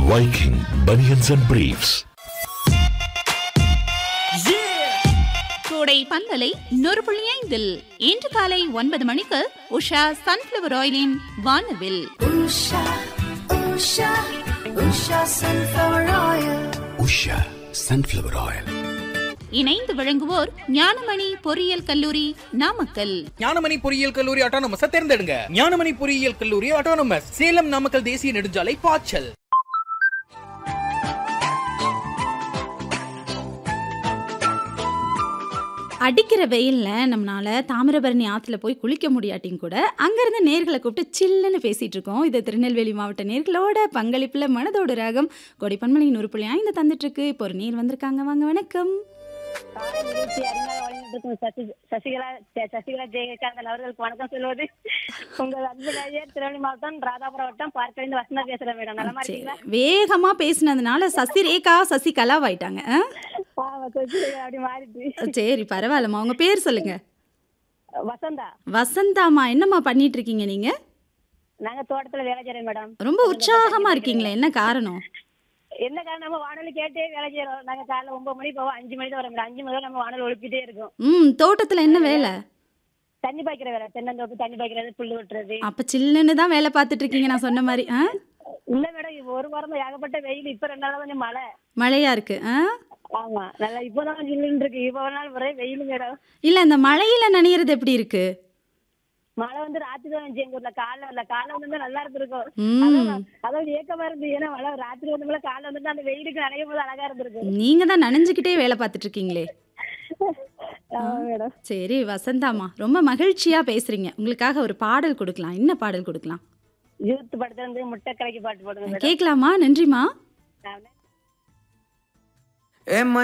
Viking Bunions and Briefs. கோடை பந்தலை நூறு புள்ளி ஐந்தில் இன்று காலை ஒன்பது மணிக்கு உஷா சன்ஃபிளவர் ஆயிலின் வானவில் Usha, Usha, Usha sunflower oil. Usha sunflower oil இணைந்து வழங்குவோர் ஞானமணி பொறியியல் கல்லூரி நாமக்கல் ஞானமணி பொறியியல் கல்லூரி ஆட்டோனமஸ தேர்ந்தெடுங்க ஞானமணி பொறியியல் கல்லூரி ஆட்டோனமஸ் சேலம் நாமக்கல் தேசிய நெடுஞ்சாலை பாய்ச்சல் அடிக்கிற வெயிலில் நம்மளால தாமிரபரணி ஆற்றுல போய் குளிக்க முடியாட்டியும் கூட அங்கேருந்து நேர்களை கூப்பிட்டு சில்லுன்னு பேசிகிட்டு இருக்கோம் இது திருநெல்வேலி மாவட்ட நேர்களோட பங்களிப்பில் மனதோட ராகம் கொடைப்பன்மலை நூறு புள்ளி ஐந்து தந்துட்டுருக்கு இப்போ ஒரு நேர் வந்திருக்காங்க வாங்க வணக்கம் காலை நிகழ்ச்சி அறிஞர் வழங்கிட்டு சசி சசிகலா ச- சசிகலா ஜெயகாந்தன் அவர்களுக்கு வணக்கம் சொல்வது உங்கள் அன்பு நேயர் திருவள்ளி மாவட்டம் ராதாபுரம் வட்டம் பார்க்கலிருந்து வசந்தா பேசுறேன் மேடம் நலமா சரி இருக்கீங்களா வேகமாக பேசினதுனால சசி ரேகா சசி கலாவாயிட்டாங்க ஆ? ஆமா, சசிகலா அப்படி மாறிட்டு சரி பரவாயில்லம்மா உங்கள் பேர் சொல்லுங்க வசந்தா வசந்தாம்மா என்னம்மா பண்ணிட்டு இருக்கீங்க நீங்கள் நாங்க தோட்டத்துல வேலை செய்யறோம் மேடம் ரொம்ப உற்சாகமாக இருக்கீங்களே என்ன காரணம் என்ன காரணம் நம்ம வானொலி கேட்டே வேலை செய்யறோம் நாங்க காலைல ஒன்பது மணி போவோம் அஞ்சு மணி தான் வரோம் மேடம் அஞ்சு மணி வரை நம்ம வானொலி ஒழிப்பிட்டே இருக்கோம் ம் தோட்டத்தில் என்ன வேலை தண்ணி பாய்க்கிற வேலை தென்னந்தோப்பு தண்ணி பாய்க்கிறது புல்லு வெட்டுறது அப்போ சில்லுன்னு தான் வேலை பார்த்துட்டு இருக்கீங்க நான் சொன்ன மாதிரி ஆ இல்ல மேடம் இப்ப ஒரு வாரமா ஏகப்பட்ட வெயில் இப்ப ரெண்டு நாள் கொஞ்சம் மழை மழையா இருக்கு ஆ ஆமா நல்லா இப்பதான் ஜில்லுன்னு இருக்கு இப்ப ஒரு நாள் ஒரே வெயில் மேடம் இல்ல இந்த மழையில நனையிறது எப்படி இருக்கு மழை வந்து ராத்திரி தான் வந்துச்சு எங்க ஊர்ல காலைல வரல காலைல வந்து நல்லா இருந்திருக்கும் ம் அதான் அதாவது ஏக்கமா இருந்து ஏன்னா மழை ராத்திரி வந்து காலைல வந்துட்டு அந்த வெயிலுக்கு நனையும் போது அழகா இருந்திருக்கு நீங்க தான் நனைஞ்சுக்கிட்டே வேலை பார்த்துட்டு இருக்கீங்களே ஆமா மேடம் சரி வசந்தாம்மா ரொம்ப மகிழ்ச்சியா பேசுறீங்க உங்களுக்காக ஒரு பாடல் கொடுக்கலாம் என்ன பாடல் கொடுக்கலாம் யூத் படத்துல இருந்து முட்டை கலக்கி பாட்டு போடுங்க மேடம் கேட்கலாமா நன்றிமா நான் ஏ